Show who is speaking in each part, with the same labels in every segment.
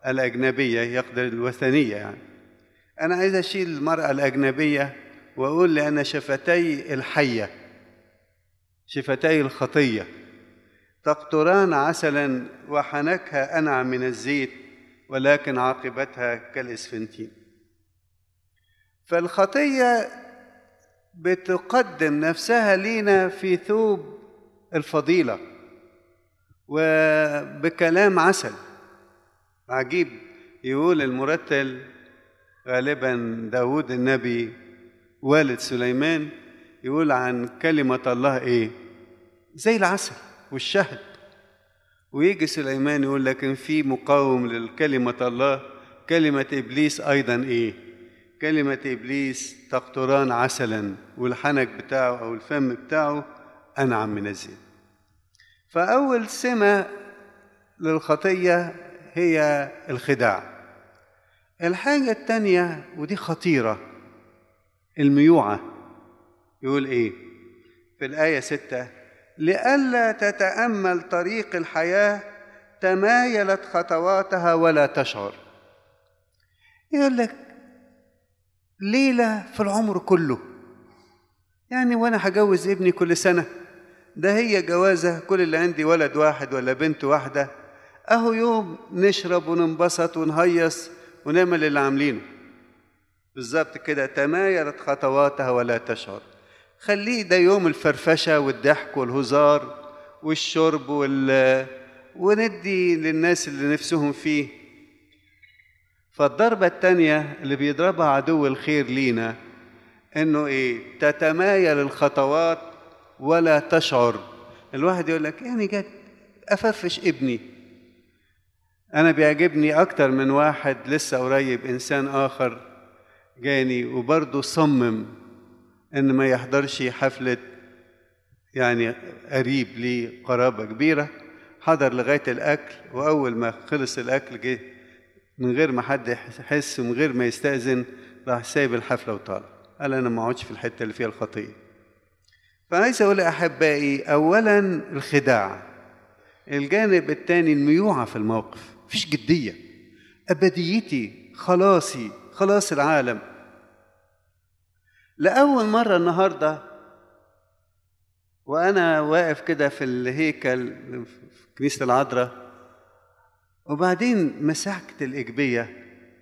Speaker 1: الأجنبية يقدر الوثنية يعني أنا عايز أشيل المرأة الأجنبية وأقول لأن شفتي الحية شفتي الخطية تقطران عسلا وحنكها أنعم من الزيت ولكن عاقبتها كالإسفنتين فالخطية بتقدم نفسها لينا في ثوب الفضيلة وبكلام عسل عجيب يقول المرتل غالبا داود النبي والد سليمان يقول عن كلمة الله ايه زي العسل والشهد ويجي سليمان يقول لكن في مقاوم للكلمة الله كلمة إبليس أيضا إيه كلمة إبليس تقطران عسلا والحنك بتاعه أو الفم بتاعه أنعم من الزيت فأول سمة للخطية هي الخداع الحاجة التانية ودي خطيرة الميوعة يقول إيه في الآية ستة لئلا تتأمل طريق الحياة تمايلت خطواتها ولا تشعر يقول لك ليلة في العمر كله يعني وأنا هجوز ابني كل سنة ده هي جوازة كل اللي عندي ولد واحد ولا بنت واحدة أهو يوم نشرب وننبسط ونهيص ونعمل اللي عاملينه بالظبط كده تمايلت خطواتها ولا تشعر خليه ده يوم الفرفشة والضحك والهزار والشرب وال وندي للناس اللي نفسهم فيه فالضربة التانية اللي بيضربها عدو الخير لينا انه ايه تتمايل الخطوات ولا تشعر الواحد يقول لك يعني جد افرفش ابني انا بيعجبني اكتر من واحد لسه قريب انسان اخر جاني وبرضه صمم ان ما يحضرش حفلة يعني قريب ليه قرابة كبيرة حضر لغاية الأكل وأول ما خلص الأكل جه من غير ما حد يحس ومن غير ما يستأذن راح سايب الحفلة وطالع قال أنا ما اقعدش في الحتة اللي فيها الخطية فعايز أقول أحبائي أولا الخداع الجانب الثاني الميوعة في الموقف مفيش جدية أبديتي خلاصي خلاص العالم لأول مرة النهاردة وأنا واقف كده في الهيكل في كنيسة العذراء وبعدين مسحت الإجبية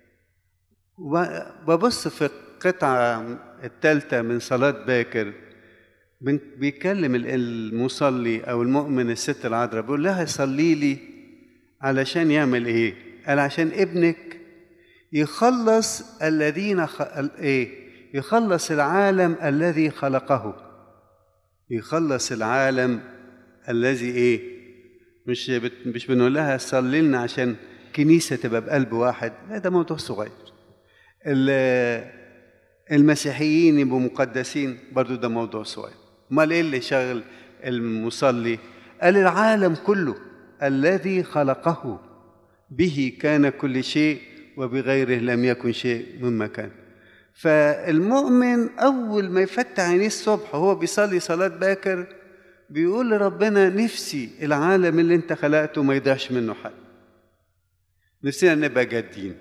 Speaker 1: وببص في القطعة الثالثة من صلاة باكر بيكلم المصلي أو المؤمن الست العذراء بيقول لها صلي لي علشان يعمل إيه؟ قال عشان ابنك يخلص الذين خ... إيه؟ يخلص العالم الذي خلقه يخلص العالم الذي ايه مش بت... مش بنقول لها صلي لنا عشان كنيسه تبقى بقلب واحد لا ده موضوع صغير المسيحيين يبقوا مقدسين برضو ده موضوع صغير امال ايه اللي شغل المصلي قال العالم كله الذي خلقه به كان كل شيء وبغيره لم يكن شيء مما كان فالمؤمن أول ما يفتح عينيه الصبح وهو بيصلي صلاة باكر بيقول لربنا نفسي العالم اللي انت خلقته ما يضيعش منه حد نفسنا نبقى جادين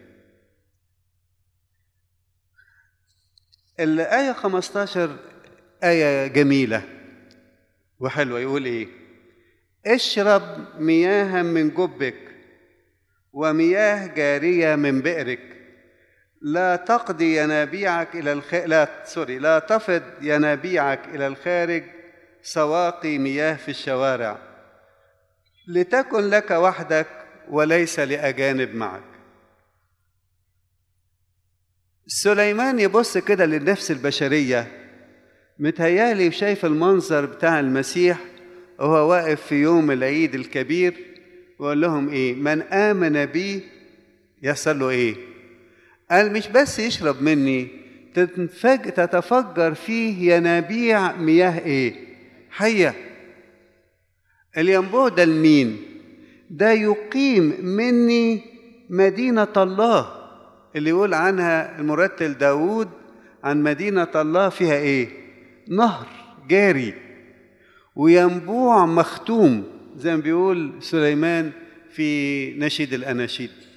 Speaker 1: الآية 15 آية جميلة وحلوة يقول إيه اشرب مياها من جبك ومياه جارية من بئرك لا تقضي ينابيعك إلى الخ... لا سوري لا تفض ينابيعك إلى الخارج سواقي مياه في الشوارع لتكن لك وحدك وليس لأجانب معك سليمان يبص كده للنفس البشرية متهيالي شايف المنظر بتاع المسيح وهو واقف في يوم العيد الكبير ويقول لهم ايه من آمن بي يحصل له ايه قال مش بس يشرب مني تتفج تتفجر فيه ينابيع مياه ايه حية الينبوع ده لمين ده يقيم مني مدينة الله اللي يقول عنها المرتل داود عن مدينة الله فيها ايه نهر جاري وينبوع مختوم زي ما بيقول سليمان في نشيد الأناشيد